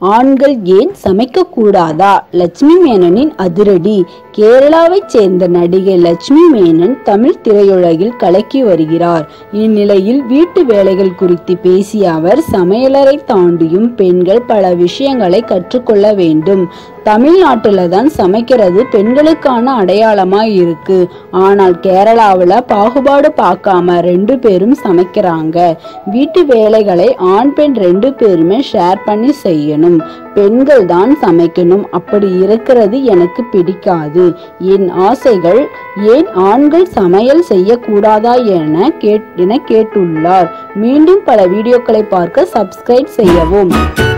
ஆண்கள் ஏன் சமைக்க கூடாதா லட்சுமி மேனனின் அதிரடி கேரளாவைச் சேர்ந்த நடிகை லட்சுமி மேனன் தமிழ் திரையுலகில் கலக்கி வருகிறார் இந்நிலையில் வீட்டு வேலைகள் குறித்து பேசிய அவர் சமையலறை தாண்டியும் பெண்கள் பல விஷயங்களை கற்றுக்கொள்ள வேண்டும் தமிழ்நாட்டுல தான் சமைக்கிறது பெண்களுக்கான அடையாளமா இருக்கு ஆனால் கேரளாவுல பாகுபாடு பார்க்காம ரெண்டு பேரும் சமைக்கிறாங்க வீட்டு வேலைகளை ஆண் பெண் ரெண்டு பேருமே ஷேர் பண்ணி செய்யணும் பெண்கள் தான் சமைக்கணும் அப்படி இருக்கிறது எனக்கு பிடிக்காது என் ஆசைகள் ஏன் ஆண்கள் சமையல் செய்யக்கூடாதா என கேட் என கேட்டுள்ளார் மீண்டும் பல வீடியோக்களை பார்க்க சப்ஸ்கிரைப் செய்யவும்